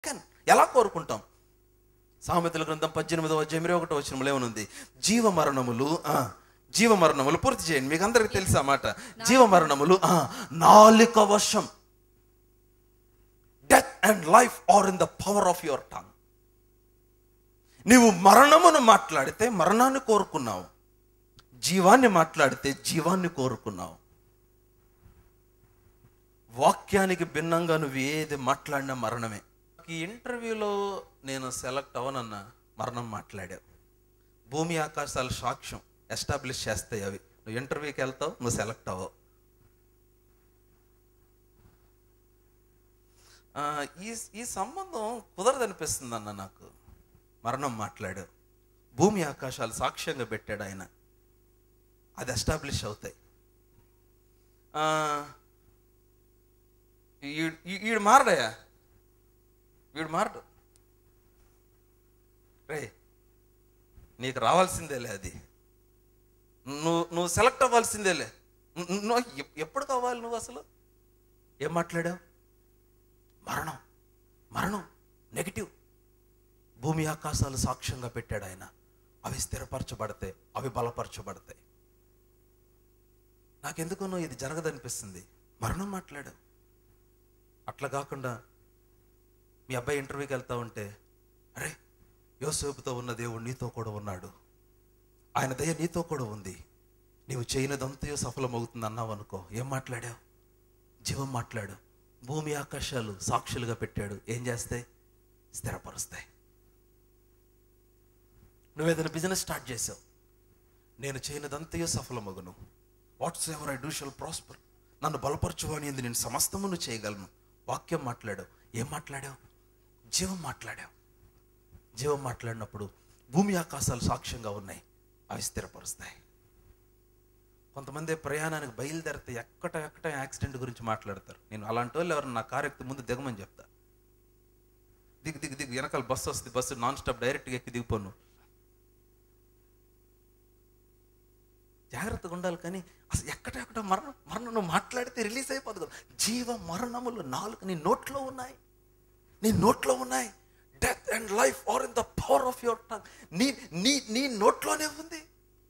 Can ఎలా కోరుకుంటాం సామెతల గ్రంథం పద్దెనిమిదవ అధ్యాయం ఇరవై ఒకటో వచనంలో ఏమనుంది జీవ మరణములు ఆ, జీవ మరణములు పూర్తి చేయండి మీకు అందరికి తెలుసు ఆ మాట జీవ మరణములు ఆ, నాలుక వశం death and life are in the power of your tongue నీవు మరణమును మాట్లాడితే మరణాన్ని కోరుకున్నావు జీవాన్ని మాట్లాడితే జీవాన్ని కోరుకున్నావు వాక్యానికి భిన్నంగా నువ్వు ఏది మాట్లాడినా మరణమే ఈ ఇంటర్వ్యూలో నేను సెలెక్ట్ అవనన్న మరణం మాట్లాడావు భూమి ఆకాశాల సాక్ష్యం ఎస్టాబ్లిష్ చేస్తాయి అవి నువ్వు ఇంటర్వ్యూకి వెళ్తావు నువ్వు సెలెక్ట్ అవ్వవు ఆ, ఈ ఈ సంబంధం కుదరదనిపిస్తుంది అన్న నాకు మరణం మాట్లాడావు భూమి ఆకాశాలు సాక్ష్యంగా పెట్టాడు ఆయన అది ఎస్టాబ్లిష్ అవుతాయి ఆ, ఈ- ఈ- ఈడు మారడయా వీడు మారడు రే నీకు రావాల్సిందేలే అది నువ్వు నువ్వు సెలెక్ట్ అవ్వాల్సిందేలే ను- నువ్వు ఎప్- ఎప్పుడు కావాలి నువ్వు అసలు ఏం మాట్లాడావు మరణం మరణం నెగిటివ్ భూమి ఆకాశాలు సాక్ష్యంగా పెట్టాడు ఆయన అవి స్థిరపరచబడతాయి అవి బలపరచబడతాయి నాకెందుకునో ఇది జరగదనిపిస్తుంది మరణం మాట్లాడావు అట్లా కాకుండా మీ అబ్బాయి ఇంటర్వ్యూకి వెళ్తా ఉంటే అరే యోసేపుతో ఉన్న దేవుడు నీతో కూడా ఉన్నాడు ఆయన దయ నీతో కూడా ఉంది నీవు చేయనదంతయో సఫలమవుతుంది అన్నావు అనుకో ఏం మాట్లాడావు జీవం మాట్లాడు భూమి ఆకాశాలు సాక్షులుగా పెట్టాడు ఏం చేస్తాయి స్థిరపరుస్తాయి నువ్వేదైనా బిజినెస్ స్టార్ట్ చేసావు నేను చేయనదంతయో సఫలమగును whatsoever I do shall prosper నన్ను బలపరచువాని ఎందు నేను సమస్తమును చేయగలను వాక్యం మాట్లాడావు ఏం మాట్లాడావు జీవం మాట్లాడావు జీవం మాట్లాడినప్పుడు భూమి ఆకాశాలు సాక్ష్యంగా ఉన్నాయి అవి స్థిరపరుస్తాయి కొంతమంది ప్రయాణానికి బయలుదేరితే ఎక్కట ఎక్కట యాక్సిడెంట్ గురించి మాట్లాడతారు నేను అలాంటి వాళ్ళు ఎవరు నా కారు ఎక్కితే ముందు దిగమని చెప్తా దిగు దిగు దిగు వెనకాల బస్సు వస్తుంది బస్సు నాన్ స్టాప్ డైరెక్ట్గా ఎక్కి దిగిపోను జాగ్రత్తగా ఉండాలి కానీ అసలు ఎక్కడ ఎక్కడ మరణం మరణం నువ్వు మాట్లాడితే రిలీజ్ అయిపోదు కదా జీవ మరణములు నాలుగు నీ నోట్లో ఉన్నాయి నీ నోట్లో ఉన్నాయి death and life are in the power of your tongue నీ నీ నీ నోట్లోనే ఉంది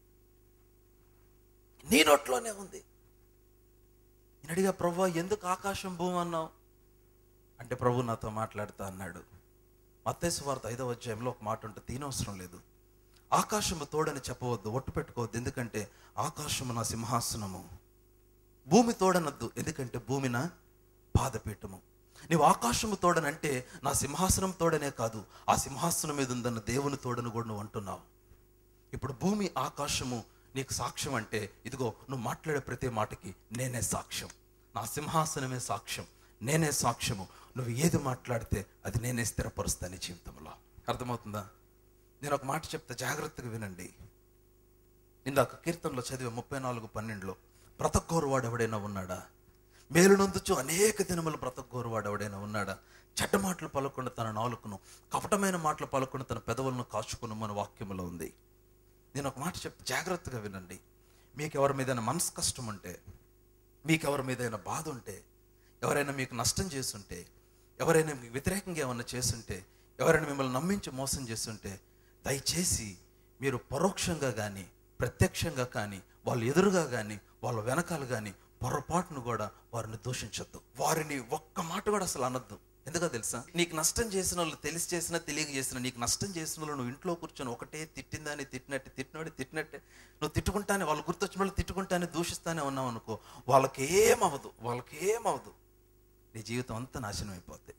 నీ నోట్లోనే ఉంది నేను అడిగా ప్రభు ఎందుకు ఆకాశం భూమి అన్నావు అంటే ప్రభు నాతో మాట్లాడుతా అన్నాడు మత్తేసు వార్త ఐదవ అధ్యాయంలో ఒక మాట ఉంటుంది తీనవసరం లేదు ఆకాశము తోడని చెప్పవద్దు ఒట్టు పెట్టుకోవద్దు ఎందుకంటే ఆకాశము నా సింహాసనము భూమి తోడనొద్దు ఎందుకంటే భూమి నా పాదపీఠము నీవు ఆకాశము తోడనంటే నా సింహాసనం తోడనే కాదు ఆ సింహాసనం మీద ఉందన్న దేవుని తోడను కూడా నువ్వు అంటున్నావు ఇప్పుడు భూమి ఆకాశము నీకు సాక్ష్యం అంటే ఇదిగో నువ్వు మాట్లాడే ప్రతి మాటకి నేనే సాక్ష్యం నా సింహాసనమే సాక్ష్యం నేనే సాక్ష్యము నువ్వు ఏది మాట్లాడితే అది నేనే స్థిరపరుస్తాను నీ జీవితంలో అర్థమవుతుందా నేను ఒక మాట చెప్తా జాగ్రత్తగా వినండి ఇందాక కీర్తనలో చదివే ముప్పై నాలుగు పన్నెండులో బ్రతకోరువాడు ఎవడైనా ఉన్నాడా మేలునందుచు అనేక దినములు బ్రతకోరువాడు ఎవడైనా ఉన్నాడా చెడ్డ మాటలు పలకుండా తన నాలుకను కపటమైన మాటలు పలకుండా తన పెదవులను కాచుకును మన వాక్యములో ఉంది నేను ఒక మాట చెప్తే జాగ్రత్తగా వినండి మీకు ఎవరి మీదైనా మనసు కష్టం ఉంటే మీకు ఎవరి మీదైనా బాధ ఉంటే ఎవరైనా మీకు నష్టం చేస్తుంటే ఎవరైనా మీకు వ్యతిరేకంగా ఏమన్నా చేస్తుంటే ఎవరైనా మిమ్మల్ని నమ్మించి మోసం చేస్తుంటే దయచేసి మీరు పరోక్షంగా కానీ ప్రత్యక్షంగా కానీ వాళ్ళ ఎదురుగా కానీ వాళ్ళ వెనకాల కానీ పొరపాటును కూడా వారిని దూషించొద్దు వారిని ఒక్క మాట కూడా అసలు అనొద్దు ఎందుకో తెలుసా నీకు నష్టం చేసిన వాళ్ళు తెలిసి చేసినా తెలియక చేసిన నీకు నష్టం చేసిన వాళ్ళు నువ్వు ఇంట్లో కూర్చొని ఒకటే తిట్టిందని తిట్టినట్టే తిట్టినోడి తిట్టినట్టే నువ్వు తిట్టుకుంటానే వాళ్ళు గుర్తొచ్చిన వాళ్ళు తిట్టుకుంటానే దూషిస్తానే ఉన్నావు అనుకో వాళ్ళకి ఏమవదు వాళ్ళకి ఏమవదు నీ జీవితం అంతా నాశనం అయిపోద్ది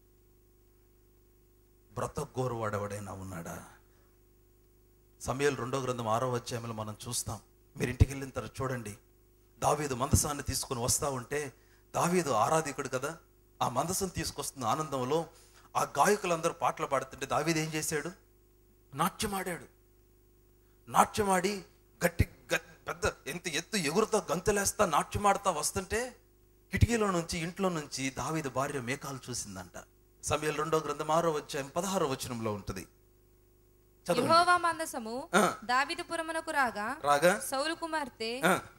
బ్రతగోరు వాడెవడైనా ఉన్నాడా సమయాలు రెండో గ్రంథం ఆరో అధ్యాయంలో మనం చూస్తాం మీరు ఇంటికి వెళ్ళిన తర్వాత చూడండి దావీదు మందసాన్ని తీసుకొని వస్తా ఉంటే దావీదు ఆరాధికుడు కదా ఆ మందసం తీసుకొస్తున్న ఆనందంలో ఆ గాయకులందరూ పాటలు పాడుతుంటే దావీదు ఏం చేశాడు నాట్యమాడాడు నాట్యమాడి గట్టి గ- పెద్ద ఎంత ఎత్తు ఎగురుతో గంతులేస్తా నాట్యమాడుతా వస్తుంటే కిటికీలో నుంచి ఇంట్లో నుంచి దావీదు భార్య మేఘాలు చూసిందంట సమయాలు రెండో గ్రంథం ఆరో అధ్యాయం పదహారో వచనంలో ఉంటుంది చదవండి యెహోవా మందసము ఆ. దావిదపురమునకు రాగా రాగా సౌలు కుమార్తె ఆ.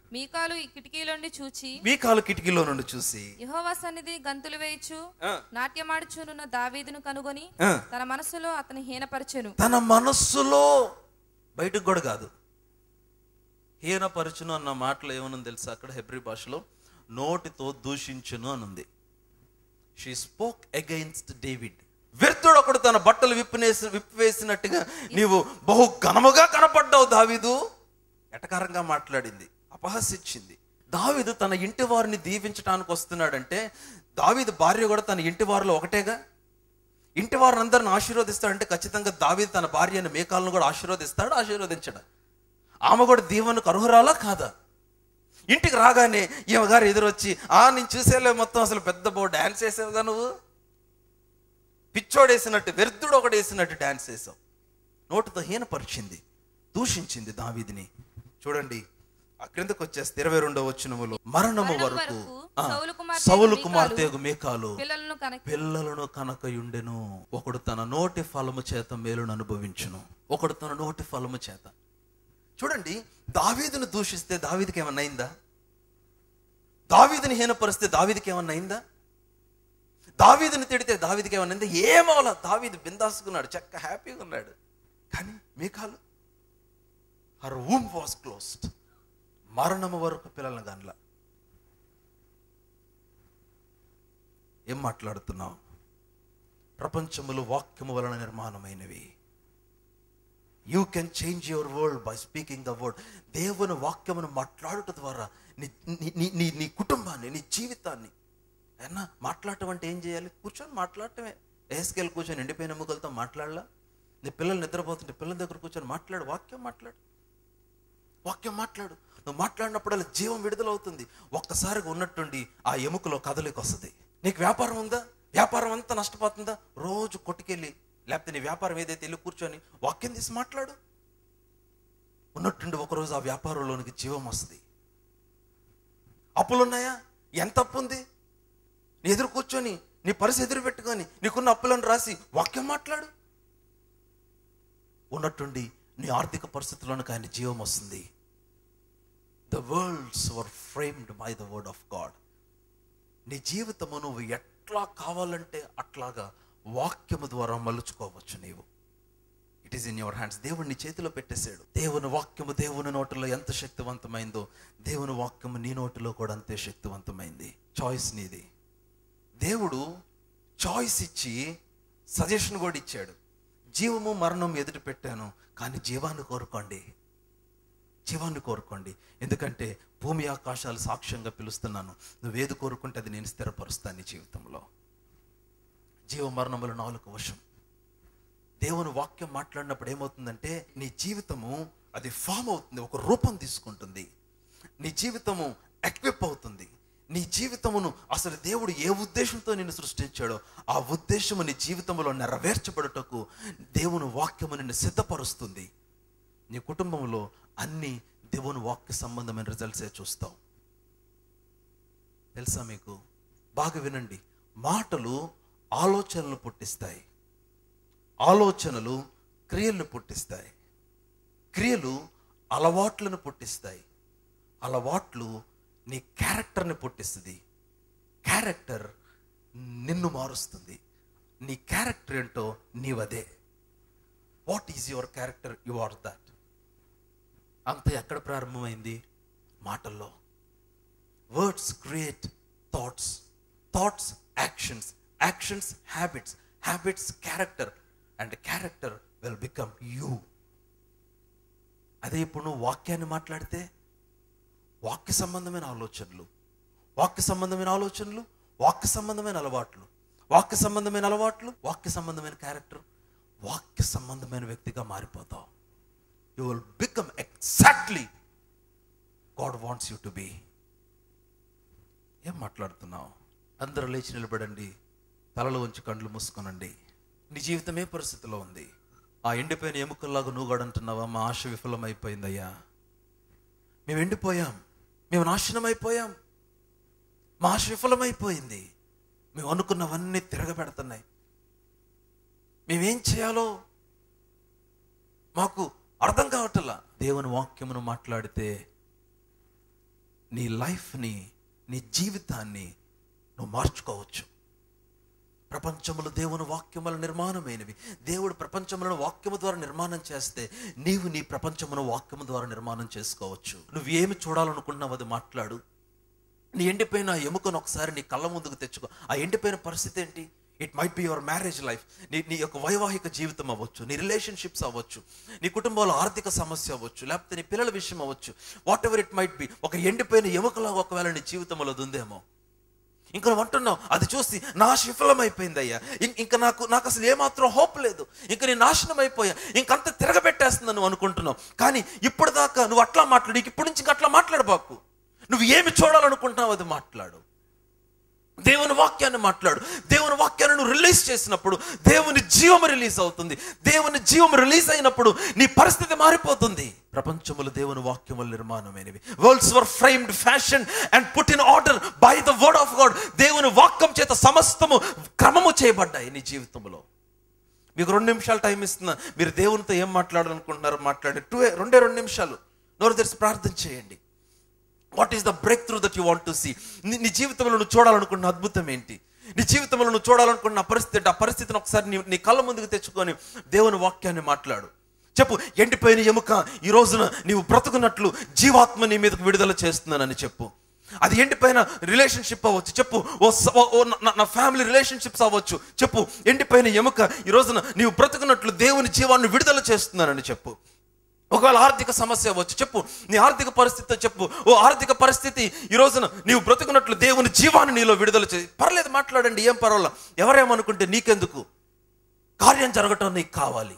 మీకాలు ఈ కిటికీలోండి చూచి మీకాలు కిటికీలో నుండి చూసి యెహోవా సన్నిధి గంతులు వేయిచు ఆ. నాట్యమాడుచునున్న దావీదును కనుగొని ఆ. తన మనసులో అతని హీనపరచెను తన మనస్సులో బయటకు కూడా కాదు హీనపరచును అన్న మాటలు ఏమనుంది తెలుసా అక్కడ హెబ్రి భాషలో నోటితో దూషించును అని ఉంది షీ స్పోక్ అగైన్స్ట్ డేవిడ్ వ్యర్థుడు ఒకడు తన బట్టలు విప్పినేసి విప్పివేసినట్టుగా నీవు బహు ఘనముగా కనపడ్డావు దావీదు ఎటకారంగా మాట్లాడింది అపహసించింది దావీదు తన ఇంటి వారిని దీవించడానికి వస్తున్నాడంటే దావీదు భార్య కూడా తన ఇంటి వారిలో ఒకటేగా ఇంటి వారిని అందరిని ఆశీర్వదిస్తాడంటే ఖచ్చితంగా దావీదు తన భార్యను మేకాలను కూడా ఆశీర్వదిస్తాడు ఆశీర్వదించడు ఆమె కూడా దీవెనకు అర్హురాలా కాదా ఇంటికి రాగానే ఈమె గారు ఎదురొచ్చి ఆ నేను చూసేలే మొత్తం అసలు పెద్ద బో డ్యాన్స్ వేసావుగా నువ్వు పిచ్చోడేసినట్టు వ్యర్థుడు ఒకడు వేసినట్టు డ్యాన్స్ వేసావు నోటితో హీనపరిచింది దూషించింది దావీదిని చూడండి ఆ క్రిందకు వచ్చేస్తే ఇరవై రెండో వచ్చినములు మరణము మరణం వరకు వరకు ఆ, సౌలు కుమార్తె సౌలు మీకాలు కుమార్తెగు మేకాలు పిల్లలను కనక పిల్లలను కనకయుండెను ఒకడు తన నోటి ఫలము చేత మేలును అనుభవించును ఒకడు తన నోటి ఫలము చేత చూడండి దావీదును దూషిస్తే దావీదికి ఏమన్నా అయిందా దావీదుని హీనపరిస్తే దావీదికి ఏమన్నా అయిందా దావీదుని తిడితే దావీదికి ఏమన్నా అయిందా ఏమవలా దావీదు బిందాసుకున్నాడు చక్క హ్యాపీగా ఉన్నాడు కానీ మీకాలు హర్ వూమ్ వాస్ క్లోజ్డ్ మరణము వరకు పిల్లలను గనల ఏం మాట్లాడుతున్నావు ప్రపంచములు వాక్యము వలన నిర్మాణమైనవి you can change your world by speaking the word దేవుని వాక్యమును మాట్లాడుట ద్వారా నీ నీ- నీ నీ నీ కుటుంబాన్ని నీ జీవితాన్ని అయినా మాట్లాడటం అంటే ఏం చేయాలి కూర్చొని మాట్లాడటమే ఏసుకెళ్ళి కూర్చొని ఎండిపోయిన ఎముకలతో మాట్లాడలా నీ పిల్లలు నిద్రపోతుంటే పిల్లల దగ్గర కూర్చొని మాట్లాడు వాక్యం మాట్లాడు వాక్యం మాట్లాడు నువ్వు మాట్లాడినప్పుడల్లా జీవం విడుదలవుతుంది ఒక్కసారిగా ఉన్నట్టుండి ఆ ఎముకలో కదలికి వస్తుంది నీకు వ్యాపారం ఉందా వ్యాపారం అంతా నష్టపోతుందా రోజు కొట్టుకెళ్ళి లేకపోతే నీ వ్యాపారం ఏదైతే వెళ్ళి కూర్చొని వాక్యం తీసి మాట్లాడు ఉన్నట్టుండి ఒకరోజు ఆ వ్యాపారంలోనికి జీవం వస్తుంది అప్పులున్నాయా ఎంత అప్పు ఉంది నీ ఎదురు కూర్చొని నీ పరిస్థితి ఎదురు పెట్టుకొని నీకున్న అప్పులను రాసి వాక్యం మాట్లాడు ఉన్నట్టుండి నీ ఆర్థిక పరిస్థితుల్లోనికి ఆయన జీవం వస్తుంది the worlds were framed by the word of God నీ జీవితము నువ్వు ఎట్లా కావాలంటే అట్లాగా వాక్యము ద్వారా మలుచుకోవచ్చు నీవు it is in your hands దేవుడు నీ చేతిలో పెట్టేశాడు దేవుని వాక్యము దేవుని నోటిలో ఎంత శక్తివంతమైందో దేవుని వాక్యము నీ నోటిలో కూడా అంతే శక్తివంతమైంది చాయిస్ నీది దేవుడు చాయిస్ ఇచ్చి సజెషన్ కూడా ఇచ్చాడు జీవము మరణం ఎదుటి పెట్టాను కానీ జీవాన్ని కోరుకోండి జీవాన్ని కోరుకోండి ఎందుకంటే భూమి ఆకాశాలు సాక్ష్యంగా పిలుస్తున్నాను నువ్వేది కోరుకుంటే అది నేను స్థిరపరుస్తాను నీ జీవితంలో జీవ మరణముల నాలుగు వశం దేవుని వాక్యం మాట్లాడినప్పుడు ఏమవుతుందంటే నీ జీవితము అది ఫామ్ అవుతుంది ఒక రూపం తీసుకుంటుంది నీ జీవితము ఎక్విప్ అవుతుంది నీ జీవితమును అసలు దేవుడు ఏ ఉద్దేశంతో నిన్ను సృష్టించాడో ఆ ఉద్దేశము నీ జీవితంలో నెరవేర్చబడుటకు దేవుని వాక్యము నిన్ను సిద్ధపరుస్తుంది నీ కుటుంబంలో అన్ని దేవుని వాక్య సంబంధమైన రిజల్ట్సే చూస్తావు తెలుసా మీకు బాగా వినండి మాటలు ఆలోచనలు పుట్టిస్తాయి ఆలోచనలు క్రియలను పుట్టిస్తాయి క్రియలు అలవాట్లను పుట్టిస్తాయి అలవాట్లు నీ క్యారెక్టర్ని పుట్టిస్తుంది క్యారెక్టర్ నిన్ను మారుస్తుంది నీ క్యారెక్టర్ ఏంటో నీవదే what is your character you are that అంత ఎక్కడ ప్రారంభమైంది మాటల్లో words create thoughts thoughts actions actions habits habits character and character will become you అదే ఇప్పుడు నువ్వు వాక్యాన్ని మాట్లాడితే వాక్య సంబంధమైన ఆలోచనలు వాక్య సంబంధమైన ఆలోచనలు వాక్య సంబంధమైన అలవాట్లు వాక్య సంబంధమైన అలవాట్లు వాక్య సంబంధమైన క్యారెక్టర్ వాక్య సంబంధమైన వ్యక్తిగా మారిపోతావు you will become exactly God wants you to be ఏం మాట్లాడుతున్నావు అందరూ లేచి నిలబడండి తలలో ఉంచి కండ్లు మూసుకోనండి నీ జీవితం ఏ పరిస్థితిలో ఉంది ఆ ఎండిపోయిన ఎముకల్లాగా నూగాడంటున్నావా మా ఆశ విఫలమైపోయిందయ్యా మేము ఎండిపోయాం మేము నాశనం అయిపోయాం మా ఆశ విఫలమైపోయింది మేము అనుకున్నవన్నీ తిరగబెడుతున్నాయి మేమేం చేయాలో మాకు అర్థం కావట్లా దేవుని వాక్యమును మాట్లాడితే నీ లైఫ్ని నీ జీవితాన్ని నువ్వు మార్చుకోవచ్చు ప్రపంచములు దేవుని వాక్యముల నిర్మాణమైనవి దేవుడు ప్రపంచములను వాక్యము ద్వారా నిర్మాణం చేస్తే నీవు నీ ప్రపంచమును వాక్యము ద్వారా నిర్మాణం చేసుకోవచ్చు నువ్వు ఏమి చూడాలనుకుంటున్నావు అది మాట్లాడు నీ ఎండిపోయిన ఆ ఎముకను ఒకసారి నీ కళ్ళ ముందుకు తెచ్చుకో ఆ ఎండిపోయిన పరిస్థితి ఏంటి it might be your marriage life నీ నీ యొక్క వైవాహిక జీవితం అవ్వచ్చు నీ రిలేషన్షిప్స్ అవ్వచ్చు నీ కుటుంబంలో ఆర్థిక సమస్య అవ్వచ్చు లేకపోతే నీ పిల్లల విషయం అవ్వచ్చు whatever it might be ఒక ఎండిపోయిన ఎముకలాగా ఒకవేళ నీ జీవితంలో అది ఉందేమో ఇంకా నువ్వు అంటున్నావు అది చూసి నా విఫలమైపోయింది అయ్యా ఇం- ఇంకా నాకు నాకు అసలు ఏమాత్రం హోప్ లేదు ఇంకా నేను నాశనం అయిపోయా ఇంకంత తిరగబెట్టేస్తుందని నువ్వు అనుకుంటున్నావు కానీ ఇప్పటిదాకా నువ్వు అట్లా మాట్లాడు ఇంక ఇప్పటి నుంచి ఇంకా అట్లా మాట్లాడబాకు నువ్వు ఏమి చూడాలనుకుంటున్నావు అది మాట్లాడు దేవుని వాక్యాన్ని మాట్లాడు దేవుని వాక్యాన్ని నువ్వు రిలీజ్ చేసినప్పుడు దేవుని జీవం రిలీజ్ అవుతుంది దేవుని జీవం రిలీజ్ అయినప్పుడు నీ పరిస్థితి మారిపోతుంది ప్రపంచములు దేవుని వాక్యముల నిర్మాణమైనవి worlds were framed fashion and put in order by the word of God దేవుని వాక్యం చేత సమస్తము క్రమము చేయబడ్డాయి నీ జీవితంలో మీకు రెండు నిమిషాలు టైం ఇస్తున్నా మీరు దేవునితో ఏం మాట్లాడాలనుకుంటున్నారో మాట్లాడి టూ రెండే రెండు నిమిషాలు నోరు తెరిచి ప్రార్థన చేయండి what is the breakthrough that you want to see నీ జీవితంలో నువ్వు చూడాలనుకున్న అద్భుతం ఏంటి నీ జీవితంలో నువ్వు చూడాలనుకున్న ఆ పరిస్థితి ఏంటి? ఆ పరిస్థితిని ఒకసారి నీ నీ కళ్ళ ముందుకు తెచ్చుకొని దేవుని వాక్యాన్ని మాట్లాడు చెప్పు ఎండిపోయిన ఎముక ఈ రోజున నీవు బ్రతుకున్నట్లు జీవాత్మ నీ మీదకు విడుదల చేస్తున్నానని చెప్పు అది ఎండిపోయిన రిలేషన్షిప్ అవ్వచ్చు చెప్పు ఓ స- ఓ- ఓ నా- నా ఫ్యామిలీ రిలేషన్షిప్స్ అవ్వచ్చు చెప్పు ఎండిపోయిన ఎముక ఈ రోజున నీవు బ్రతుకున్నట్లు దేవుని జీవాన్ని విడుదల చేస్తున్నానని చెప్పు ఒకవేళ ఆర్థిక సమస్య అవ్వచ్చు చెప్పు నీ ఆర్థిక పరిస్థితి చెప్పు ఓ ఆర్థిక పరిస్థితి ఈ రోజున నీవు బ్రతుకున్నట్లు దేవుని జీవాన్ని నీలో విడుదల చేసి పర్లేదు మాట్లాడండి ఏం పర్వాలా ఎవరేమనుకుంటే నీకెందుకు కార్యం జరగటం నీకు కావాలి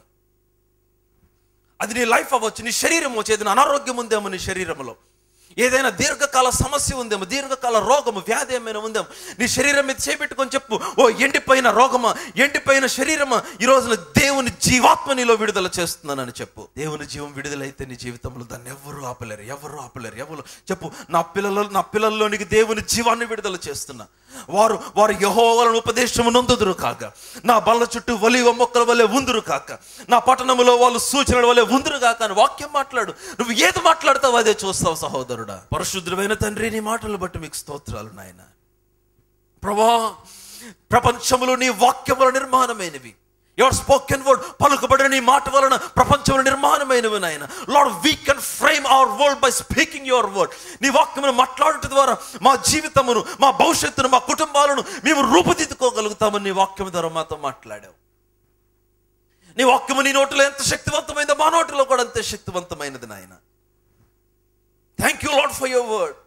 అది నీ లైఫ్ అవ్వచ్చు నీ శరీరం అవ్వచ్చు ఏదైనా అనారోగ్యం ఉందేమో నీ శరీరంలో ఏదైనా దీర్ఘకాల సమస్య ఉందేమో దీర్ఘకాల రోగము వ్యాధి ఏమైనా ఉందేమో నీ శరీరం మీద చేపెట్టుకొని చెప్పు ఓ ఎండిపోయిన రోగమా ఎండిపోయిన శరీరమా ఈ రోజున దేవుని జీవాత్మ నీలో విడుదల చేస్తున్నానని చెప్పు దేవుని జీవం విడుదలైతే నీ జీవితంలో దాన్ని ఎవరు ఆపలేరు ఎవరు ఆపలేరు ఎవరు చెప్పు నా పిల్లల నా పిల్లల్లోనికి దేవుని జీవాన్ని విడుదల చేస్తున్నా వారు వారు యహోవలను ఉపదేశము నొందుదురు కాక నా బల్ల చుట్టూ ఒలివ మొక్కల వలె ఉందురు కాక నా పట్టణములో వాళ్ళు సూచనల వలె ఉందురు కాక అని వాక్యం మాట్లాడు నువ్వు ఏది మాట్లాడతావు అదే చూస్తావు సహోదరుడా పరిశుద్ధమైన తండ్రి నీ మాటలు బట్టి మీకు స్తోత్రాలు నాయన ప్రభా ప్రపంచములో నీ వాక్యముల నిర్మాణమైనవి యువర్ స్పోకెన్ వర్డ్ పలుకబడిన నీ మాట వలన ప్రపంచంలో నిర్మాణమైనవి నాయన Lord we can frame our world by speaking your word నీ వాక్యమును మాట్లాడటం ద్వారా మా జీవితమును మా భవిష్యత్తును మా కుటుంబాలను మేము రూపుదిద్దుకోగలుగుతామని నీ వాక్యం ద్వారా మాతో మాట్లాడావు నీ వాక్యము నీ నోటిలో ఎంత శక్తివంతమైందో మా నోటిలో కూడా అంతే శక్తివంతమైనది నాయన thank you Lord for your word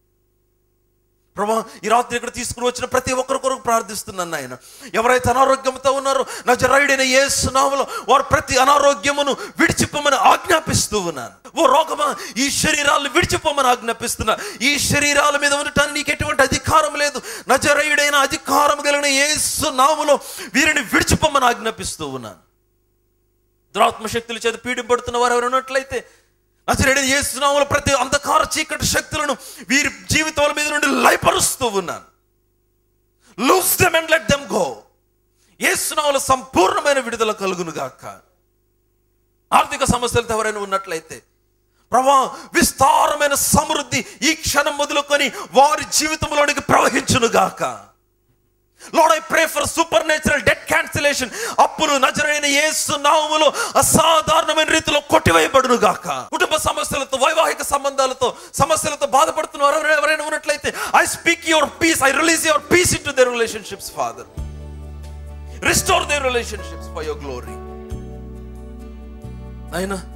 ప్రభా ఈ రాత్రి ఇక్కడ తీసుకుని వచ్చిన ప్రతి ఒక్కరి కొరకు ప్రార్థిస్తున్నాను నాయన ఎవరైతే అనారోగ్యంతో ఉన్నారో నా జరైడైన ఏ సునామలో వారు ప్రతి అనారోగ్యమును విడిచిపోమని ఆజ్ఞాపిస్తూ ఉన్నాను ఓ రోగమా ఈ శరీరాలను విడిచిపోమని ఆజ్ఞాపిస్తున్నా ఈ శరీరాల మీద ఉండటానికి నీకు ఎటువంటి అధికారం లేదు నజరైడైన అధికారం కలిగిన యేసు నామములో వీరిని విడిచిపోమని ఆజ్ఞాపిస్తూ ఉన్నాను దురాత్మ శక్తుల చేత పీడింపడుతున్న వారు ఎవరు ఉన్నట్లయితే నజరేడని చేస్తున్నాములు ప్రతి అంధకార చీకటి శక్తులను వీరి జీవితాల మీద నుండి లయపరుస్తూ ఉన్నాను loose them and let them go ఏసునాముల సంపూర్ణమైన విడుదల కలుగును గాక ఆర్థిక సమస్యలతో ఎవరైనా ఉన్నట్లయితే ప్రభా విస్తారమైన సమృద్ధి ఈ క్షణం మొదలుకొని వారి జీవితంలోనికి ప్రవహించును గాక Lord I pray for supernatural debt cancellation అప్పులు నజరైన యేసు నామములో అసాధారణమైన రీతిలో కొట్టివేయబడును గాక కుటుంబ సమస్యలతో వైవాహిక సంబంధాలతో సమస్యలతో బాధపడుతున్న వారు ఎవరైనా- ఎవరైనా ఉన్నట్లయితే I speak your peace I release your peace into their relationships Father restore their relationships for your glory అయినా